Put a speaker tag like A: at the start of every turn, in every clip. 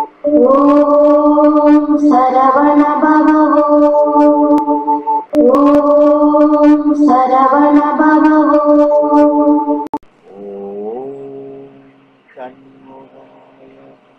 A: ஓம் சரவண பவோ ஓம் சரவண பவோ
B: ஓம் சண்முகாய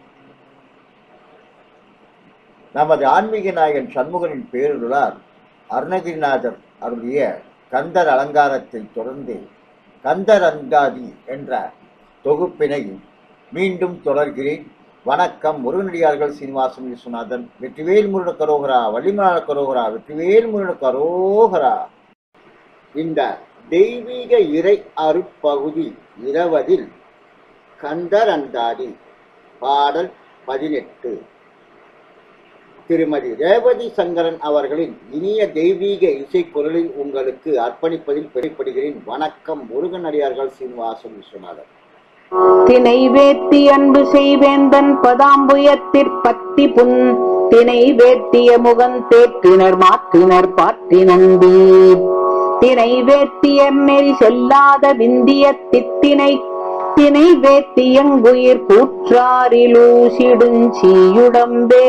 B: நமது ஆன்மீக நாயகன் சண்முகனின் பேருளால் அருணகிரிநாதர் அருளிய கந்தர் அலங்காரத்தை தொடர்ந்து கந்தர் அங்காதி என்ற தொகுப்பினை மீண்டும் தொடர்கிறேன் வணக்கம் முருகனடியார்கள் சீனிவாசன் விஸ்வநாதன் வெற்றிவேல் முருகன் கரோகரா வள்ளிமலாள கரோகரா வெற்றிவேல் முருகன் கரோகரா இந்த தெய்வீக இறை அருட்பகுதி இருபதில் கந்தர் அந்தாதி பாடல் பதினெட்டு திருமதி ரேவதி சங்கரன் அவர்களின் இனிய தெய்வீக இசைக்குரலில் உங்களுக்கு அர்ப்பணிப்பதில் பெறப்படுகிறேன் வணக்கம் முருகன் அடியார்கள் சீனிவாசன் விஸ்வநாதன்
C: தினை வேத்தி அன்பு செய்வேந்தன் பதாம்புயத்திற்பத்தி புன் தினை வேத்திய முகன் தேற்றினர் மாற்றினர் பாற்றி நம்பி தினை வேத்தியர் நெறி செல்லாத விந்திய தித்தினை தினை வேத்தியங்குயிர் கூற்றாரிலூசிடுஞ்சீயுடம்பே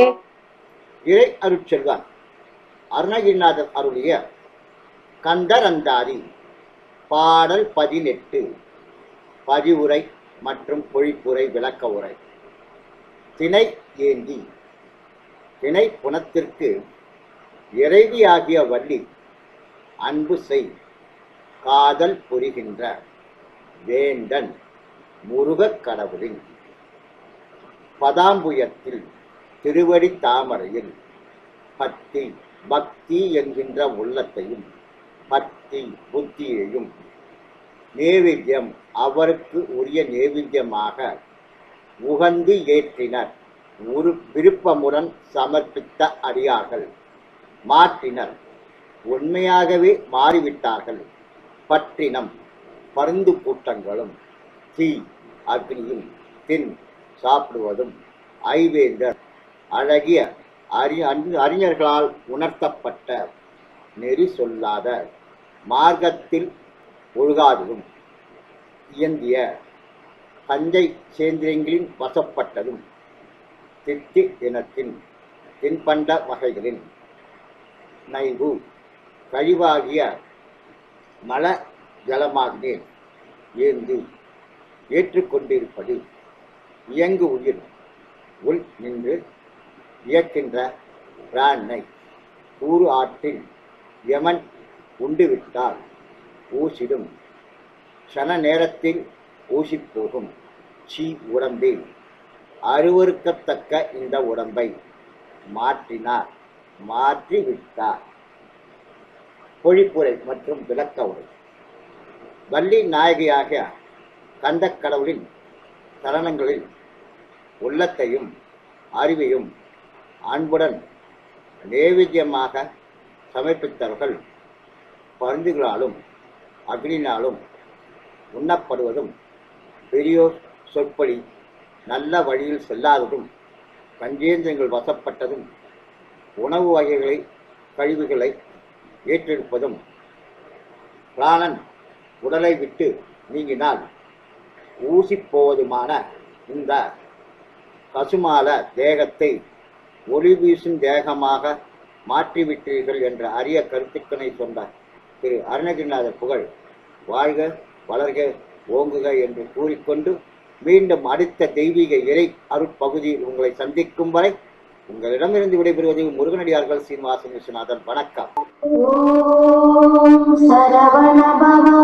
B: இறை அருட்செல்வன் அருணகிரிநாதர் அருளிய கந்தர் அந்தாதி பாடல் பதினெட்டு பதிவுரை மற்றும் பொழிப்புரை விளக்க உரை திணை ஏந்தி திணை புனத்திற்கு இறைவியாகிய வள்ளி அன்பு செய் காதல் புரிகின்ற வேந்தன் முருகக் கடவுளின் பதாம்புயத்தில் திருவடி தாமரையில் பக்தி பக்தி என்கின்ற உள்ளத்தையும் பக்தி புத்தியையும் நேவேத்தியம் அவருக்கு உரிய நேவேத்தியமாக உகந்து ஏற்றினர் ஒரு விருப்பமுடன் சமர்ப்பித்த அடியார்கள் மாற்றினர் உண்மையாகவே மாறிவிட்டார்கள் பற்றினம் பருந்து கூட்டங்களும் தீ அக்னியும் தின் சாப்பிடுவதும் ஐவேந்தர் அழகிய அறி அறி- அறிஞர்களால் உணர்த்தப்பட்ட நெறி சொல்லாத மார்க்கத்தில் ஒழுகாததும் இயந்திய தஞ்சை சேந்திரங்களின் வசப்பட்டதும் திட்டி இனத்தின் தின்பண்ட வகைகளின் நைவு கழிவாகிய மல ஜலமாகிய ஏந்து ஏற்றுக்கொண்டிருப்பது இயங்கு உயிர் உள் நின்று இயக்கின்ற பிராணனை கூறு ஆற்றில் யமன் உண்டுவிட்டால் ஊசிடும் சன நேரத்தில் ஊசி போகும் சீ உடம்பில் அருவருக்கத்தக்க இந்த உடம்பை மாற்றினார் மாற்றி விட்டார் பொழிப்புரை மற்றும் விளக்க உரை வள்ளி நாயகியாக கந்தக் கடவுளின் சரணங்களில் உள்ளத்தையும் அறிவையும் அன்புடன் நேவேத்தியமாக சமர்ப்பித்தவர்கள் பருந்துகளாலும் அக்னினாலும் உண்ணப்படுவதும் பெரியோர் சொற்படி நல்ல வழியில் செல்லாததும் பஞ்சேந்திரங்கள் வசப்பட்டதும் உணவு வகைகளை கழிவுகளை ஏற்றெடுப்பதும் பிராணன் உடலை விட்டு நீங்கினால் ஊசி போவதுமான இந்த பசுமால தேகத்தை ஒளி வீசும் தேகமாக மாற்றிவிட்டீர்கள் என்ற அரிய கருத்துக்களை சொன்னார் திரு அருணகிரிநாதர் புகழ் வாழ்க வளர்க ஓங்குக என்று கூறிக்கொண்டு மீண்டும் அடுத்த தெய்வீக இறை அருட்பகுதியில் உங்களை சந்திக்கும் வரை உங்களிடமிருந்து விடைபெறுவது முருகனடியார்கள் சீனிவாசன் விஸ்வநாதன் வணக்கம்
A: ஓம் சரவண பவ